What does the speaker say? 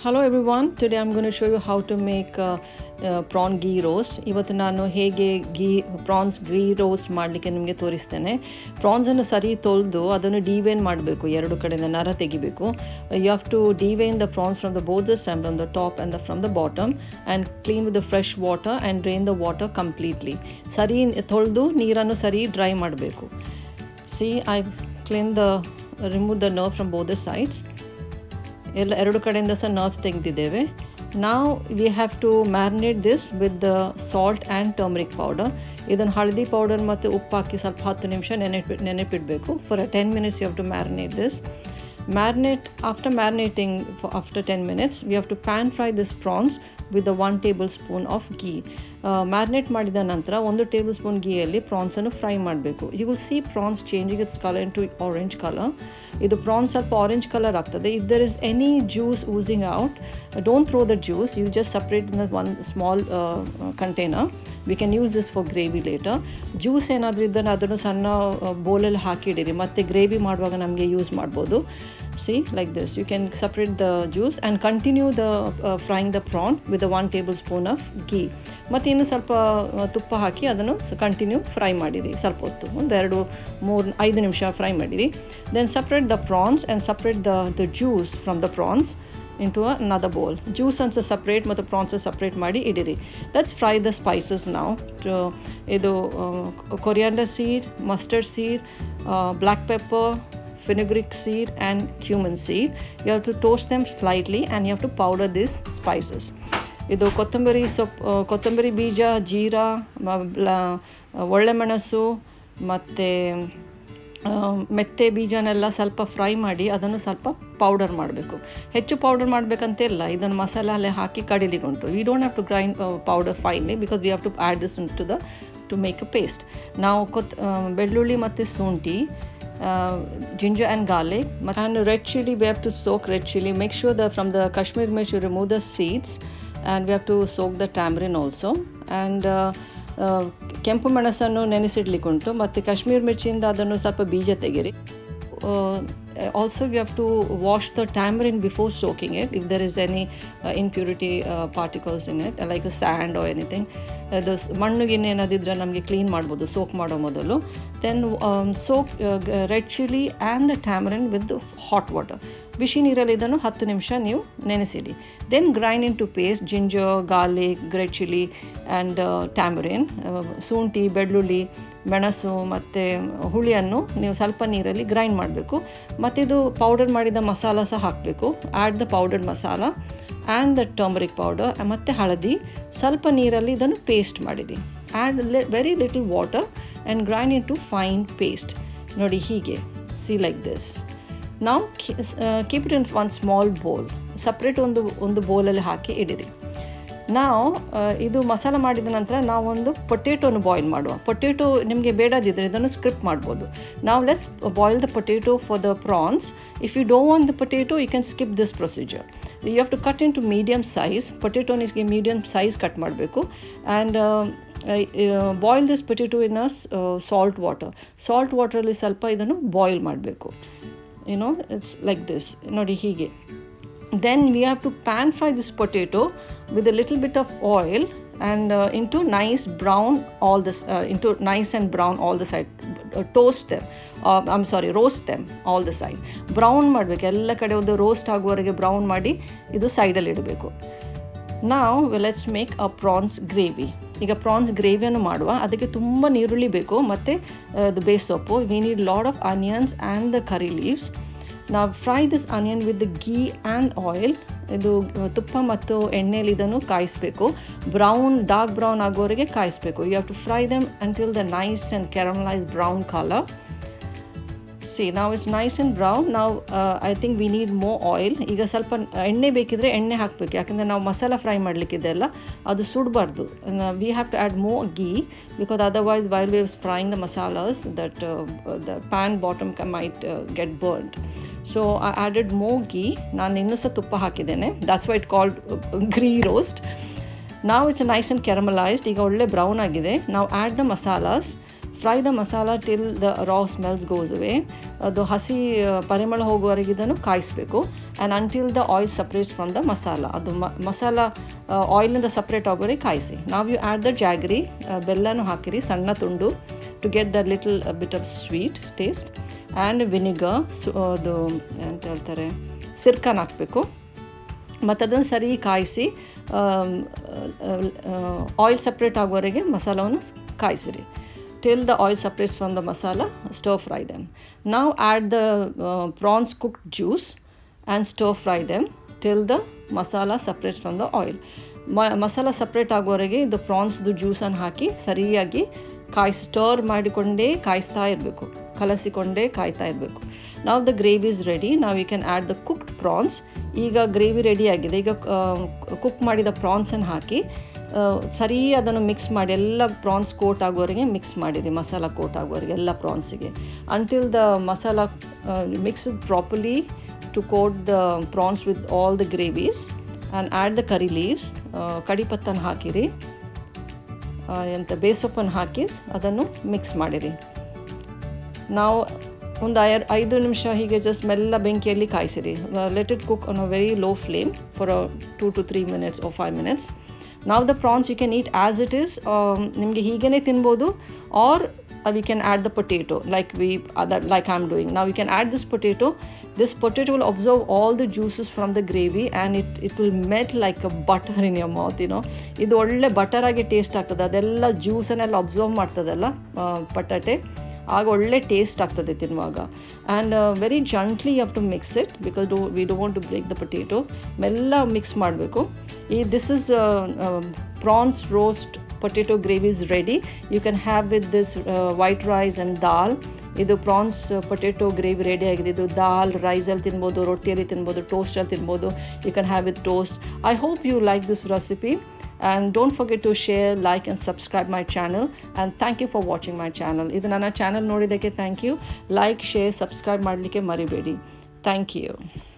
Hello everyone, today I'm going to show you how to make uh, uh, prawn ghee roast. ಇವತ್ತು ನಾನು ಹೇಗೆ ಘೀ France ಘೀ roast ಮಾಡಲಿಕ್ಕೆ ನಿಮಗೆ ತೋರಿಸ್ತೇನೆ ಪ್ರಾನ್ಸನ್ನು ಸರಿ ತೊಳೆದು ಅದನ್ನು ಡಿವೇನ್ ಮಾಡಬೇಕು ಎರಡು ಕಡೆಯಿಂದ ನರ ತೆಗಿಬೇಕು you have to devein the prawns from the both the stem from the top and the from the bottom and clean with the fresh water and drain the water completely ಸರಿ ತೊಳೆದು ನೀರನ್ನು ಸರಿ ಡ್ರೈ ಮಾಡಬೇಕು see I clean the remove the nerve from both the sides ಎಲ್ಲ ಎರಡು ಕಡೆಯಿಂದ ಸಹ nerves ತೆಗೆದಿದ್ದೇವೆ ನಾವು we have to marinate this with the salt and turmeric powder ಇದನ್ನು ಹಳದಿ ಪೌಡರ್ ಮತ್ತು ಉಪ್ಪು ಹಾಕಿ ಸ್ವಲ್ಪ ಹತ್ತು ನಿಮಿಷ ನೆನೆಪಿ ನೆನೆಪಿಡಬೇಕು for a ten minutes you have to marinate this marinate after marinating after ten minutes we have to pan fry this prawns with the one tablespoon of ghee marinate ಮಾಡಿದ ನಂತರ ಒಂದು ಟೇಬಲ್ ಸ್ಪೂನ್ ಗೀಯಲ್ಲಿ ಪ್ರಾನ್ಸನ್ನು fry ಮಾಡಬೇಕು you will see prawns changing its colour into orange colour ಇದು prawns ಸ್ವಲ್ಪ orange colour ಆಗ್ತದೆ if there is any juice oozing out don't throw the juice you just separate in one small container we can use this for gravy later juice ಏನಾದರೂ ಇದ್ದರೆ ಅದನ್ನು ಸಣ್ಣ ಬೋಲಲ್ಲಿ ಹಾಕಿಡಿರಿ ಮತ್ತು gravy ಮಾಡುವಾಗ ನಮಗೆ ಯೂಸ್ ಮಾಡ್ಬೋದು see like this you can separate the juice and continue the frying the prawn with one tablespoon of ghee ಮತ್ತು ಇನ್ನು ಸ್ವಲ್ಪ ತುಪ್ಪ ಹಾಕಿ ಅದನ್ನು ಕಂಟಿನ್ಯೂ ಫ್ರೈ ಮಾಡಿರಿ ಸ್ವಲ್ಪ ಹೊತ್ತು ಒಂದು ಎರಡು ಮೂರು ಐದು ನಿಮಿಷ ಫ್ರೈ ಮಾಡಿರಿ then separate the prawns and separate the the juice from the prawns into another bowl juice ಅಂತ ಸಪ್ರೇಟ್ ಮತ್ತು ಪ್ರಾನ್ಸ್ ಸಪ್ರೇಟ್ ಮಾಡಿ ಇಡಿರಿ ಲೆಟ್ಸ್ ಫ್ರೈ ದ ಸ್ಪೈಸಸ್ ನಾವು ಇದು coriander seed mustard seed black pepper fenugreek seed and cumin seed you have to toast them slightly and you have to powder these spices ಇದು ಕೊತ್ತಂಬರಿ ಸೊಪ್ಪು ಕೊತ್ತಂಬರಿ ಬೀಜ ಜೀರಾ ಒಳ್ಳೆ ಮೆಣಸು ಮತ್ತು ಮೆತ್ತೆ ಬೀಜನೆಲ್ಲ ಸ್ವಲ್ಪ ಫ್ರೈ ಮಾಡಿ ಅದನ್ನು ಸ್ವಲ್ಪ ಪೌಡರ್ ಮಾಡಬೇಕು ಹೆಚ್ಚು ಪೌಡರ್ ಮಾಡಬೇಕಂತಿಲ್ಲ ಇದನ್ನು ಮಸಾಲೆ ಹಾಕಿ ಕಡಿಲಿಗುಂಟು we don't have to grind powder finely because we have to add this to the to make a paste ನಾವು ಕೊತ್ ಬೆಳ್ಳುಳ್ಳಿ ಮತ್ತು ಶುಂಠಿ uh, ginger and garlic and red chili we have to soak red chili make sure that from the kashmir mirch you remove the seeds and we have to soak the tamarind also and uh, ಕೆಂಪು ಮೆಣಸನ್ನು ನೆನೆಸಿಡ್ಲಿಕ್ಕುಂಟು ಮತ್ತು ಕಾಶ್ಮೀರ್ ಮಿರ್ಚಿಯಿಂದ ಅದನ್ನು ಸ್ವಲ್ಪ ಬೀಜ ತೆಗಿರಿ also you have to wash the tamarind before soaking it if there is any impurity particles in it like sand or anything ಅದು ಮಣ್ಣು ಗಿಣ್ಣು ಏನಾದಿದ್ರೆ ನಮಗೆ ಕ್ಲೀನ್ ಮಾಡ್ಬೋದು ಸೋಕ್ ಮಾಡೋ ಮೊದಲು then soak red chilli and the tamarind with hot water ಬಿಸಿ ನೀರಲ್ಲಿ ಇದನ್ನು ಹತ್ತು ನಿಮಿಷ ನೀವು ನೆನೆಸಿಡಿ then grind into paste ginger garlic red chilli and tamarind ಶುಂಠಿ ಬೆಳ್ಳುಳ್ಳಿ ಮೆಣಸು ಮತ್ತು ಹುಳಿಯನ್ನು ನೀವು ಸ್ವಲ್ಪ ನೀರಲ್ಲಿ ಗ್ರೈಂಡ್ ಮಾಡಬೇಕು ಮತ್ತು ಇದು ಪೌಡರ್ ಮಾಡಿದ ಮಸಾಲ ಸಹ ಹಾಕಬೇಕು add the powdered masala and the turmeric powder ಮತ್ತು ಹಳದಿ ಸ್ವಲ್ಪ ನೀರಲ್ಲಿ ಇದನ್ನು ಪೇಸ್ಟ್ ಮಾಡಿರಿ add very little water and grind into fine paste ನೋಡಿ ಹೀಗೆ ಸಿ ಲೈಕ್ ದಿಸ್ ನಾವು keep it in one small bowl separate ಒಂದು ಒಂದು ಬೌಲಲ್ಲಿ ಹಾಕಿ ಇಡಿರಿ ನಾವು ಇದು ಮಸಾಲ ಮಾಡಿದ ನಂತರ ನಾವೊಂದು ಪೊಟೇಟೋನು ಬಾಯ್ಲ್ ಮಾಡುವ ಪೊಟೇಟೊ ನಿಮಗೆ ಬೇಡದಿದ್ದರೆ ಇದನ್ನು ಸ್ಕ್ರಿಪ್ ಮಾಡ್ಬೋದು ನಾವು let's boil the potato for the prawns if you don't want the potato you can skip this procedure you have to cut into medium size ಪೊಟೇಟೋನಿಗೆ ಮೀಡಿಯಮ್ ಸೈಜ್ ಕಟ್ ಮಾಡಬೇಕು and boil this potato in a salt water salt ವಾಟ್ರಲ್ಲಿ ಸ್ವಲ್ಪ ಇದನ್ನು boil ಮಾಡಬೇಕು you know it's like this ನೋಡಿ ಹೀಗೆ then we have to pan fry this potato with a little bit of oil and uh, into nice brown all this uh, into nice and brown all the side uh, toast them uh, i'm sorry roast them all the side brown ಮಾಡಬೇಕು ಎಲ್ಲ ಕಡೆ ಒಂದು roast ಆಗುವವರೆಗೆ brown ಮಾಡಿ ಇದು ಸೈಡಲ್ಲಿ ಇಡಬೇಕು ನಾವು let's make a prawns gravy ಈಗ ಪ್ರಾನ್ಸ್ ಗ್ರೇವಿಯನ್ನು ಮಾಡುವ ಅದಕ್ಕೆ ತುಂಬ ನೀರುಳ್ಳಿ ಬೇಕು ಮತ್ತು ಅದು ಬೇಸೊಪ್ಪು we need lot of onions and the curry leaves ನಾವು fry this onion with ghee and oil ಇದು ತುಪ್ಪ ಮತ್ತು ಎಣ್ಣೆಯಲ್ಲಿ ಇದನ್ನು ಕಾಯಿಸಬೇಕು ಬ್ರೌನ್ ಡಾರ್ಕ್ ಬ್ರೌನ್ ಆಗೋವರೆಗೆ ಕಾಯಿಸಬೇಕು you have to fry them until the nice and caramelise brown colour see ನಾವು ಇಟ್ಸ್ ನೈಸ್ ಆ್ಯಂಡ್ ಬ್ರೌನ್ ನಾವು I think we need more oil ಈಗ ಸ್ವಲ್ಪ ಎಣ್ಣೆ ಬೇಕಿದ್ರೆ ಎಣ್ಣೆ ಹಾಕಬೇಕು ಯಾಕಂದರೆ ನಾವು ಮಸಾಲ ಫ್ರೈ ಮಾಡಲಿಕ್ಕಿದೆಲ್ಲ ಅದು ಸುಡಬಾರ್ದು we have to add more ghee because otherwise while we frying the masalas that the pan bottom ಕ might get burned so I added more ghee ನಾನು ಇನ್ನೂ ಸಹ ತುಪ್ಪ ಹಾಕಿದ್ದೇನೆ ದಟ್ಸ್ ವೈಟ್ ಕಾಲ್ಡ್ ಗ್ರೀ ರೋಸ್ಟ್ ನಾವು ಇಟ್ಸ್ ನೈಸ್ ಆ್ಯಂಡ್ ಕೆರಮಲೈಸ್ಡ್ ಈಗ ಒಳ್ಳೆ ಬ್ರೌನ್ ಆಗಿದೆ ನಾವು add the masalas fry the masala till the raw smells goes away ಅದು ಹಸಿ ಆ, ಪರಿಮಳ ಹೋಗುವವರೆಗೆ ಇದನ್ನು ಕಾಯಿಸಬೇಕು and until the oil separates from the masala ಅದು ಮ ಮಸಾಲ ಆಯಿಲಿಂದ ಸಪ್ರೇಟ್ ಆಗೋವರೆಗೆ ಕಾಯಿಸಿ ನಾವು ಯು ಆ್ಯಡ್ ದ ಜಾಗ್ರಿ ಬೆಲ್ಲನೂ ಹಾಕಿರಿ ಸಣ್ಣ ತುಂಡು to get the little bit of sweet taste and vinegar ಸು ಅದು ಅಂತ ಹೇಳ್ತಾರೆ ಸಿರ್ಕನ್ ಹಾಕಬೇಕು ಮತ್ತು ಅದನ್ನು ಸರಿ ಕಾಯಿಸಿ ಆಯಿಲ್ ಸಪ್ರೇಟ್ ಆಗುವವರೆಗೆ ಮಸಾಲವನ್ನು ಸ್- ಕಾಯಿಸಿರಿ till the oil separates from the masala stir fry them ನಾವು add the prawns cooked juice and stir fry them till the masala separates from the oil ಮ ಮಸಾಲ ಸಪ್ರೇಟ್ ಆಗುವವರೆಗೆ ಇದು ಪ್ರಾನ್ಸ್ದು ಜ್ಯೂಸನ್ನು ಹಾಕಿ ಸರಿಯಾಗಿ ಕಾಯಿ ಸ್ಟರ್ ಮಾಡಿಕೊಂಡೇ ಕಾಯಿಸ್ತಾ ಇರಬೇಕು ಕಲಸಿಕೊಂಡೇ ಕಾಯ್ತಾ ಇರಬೇಕು ನಾವು ದ ಗ್ರೇವಿ ಇಸ್ ರೆಡಿ ನಾವು you can add the cooked prawns ಈಗ ಗ್ರೇವಿ ರೆಡಿ ಆಗಿದೆ ಈಗ ಕುಕ್ ಮಾಡಿದ ಪ್ರಾನ್ಸನ್ನು ಹಾಕಿ ಆ, ಸರಿ ಅದನ್ನು ಮಿಕ್ಸ್ ಮಾಡಿ ಎಲ್ಲ ಪ್ರಾನ್ಸ್ ಕೋಟ್ ಆಗೋವರೆಗೆ ಮಿಕ್ಸ್ ಮಾಡಿರಿ ಮಸಾಲ ಕೋಟ್ ಆಗೋವರೆಗೆ ಎಲ್ಲ ಪ್ರಾನ್ಸಿಗೆ until the masala mix properly to coat the prawns with all the gravies and add the curry leaves ಕಡಿಪತ್ತನ್ನು ಹಾಕಿರಿ ಆ, ಎಂತ ಬೇಸೊಪ್ಪನ್ನು ಹಾಕಿ ಅದನ್ನು ಮಿಕ್ಸ್ ಮಾಡಿರಿ ನಾವು ಒಂದು ಐ ಐದು ನಿಮಿಷ ಹೀಗೆ ಜಸ್ಟ್ ಮೆಲ್ಲ ಬೆಂಕಿಯಲ್ಲಿ ಕಾಯಿಸಿರಿ let it cook on a very low flame for a two to three minutes or five minutes ನಾವು the prawns you can eat as it is ನಿಮಗೆ ಹೀಗೇ ತಿನ್ಬೋದು or we can add the potato like we other like I am doing ನಾವು you can add this potato this potato will absorb all the juices from the gravy and it it will melt like a butter in your mouth ಏನೋ ಇದು ಒಳ್ಳೆ ಬಟರಾಗಿ taste ಆಗ್ತದೆ ಅದೆಲ್ಲ ಜ್ಯೂಸನ್ನೆಲ್ಲ observe ಮಾಡ್ತದಲ್ಲ ಆ, ಪಟಾಟೆ ಆಗ ಒಳ್ಳೆ taste ಆಗ್ತದೆ ತಿನ್ನುವಾಗ and very gently you have to mix it because do we do want to break the potato ಮೆಲ್ಲ ಮಿಕ್ಸ್ ಮಾಡಬೇಕು ಈ this is prawns roast potato gravy is ready you can have with this white rice and dal ಇದು prawns potato gravy ready ಆಗಿದೆ ಇದು ದಾಲ್ ರೈಸಲ್ಲಿ ತಿನ್ಬೋದು ರೊಟ್ಟಿಯಲ್ಲಿ ತಿನ್ಬೋದು ಟೋಸ್ಟಲ್ಲಿ ತಿನ್ಬೋದು you can have with toast I hope you like this recipe and don't forget to share like and subscribe my channel and thank you for watching my channel ಇದು ನನ್ನ channel ನೋಡಿದ್ದಕ್ಕೆ thank you like share subscribe ಮಾಡಲಿಕ್ಕೆ ಮರಿಬೇಡಿ thank you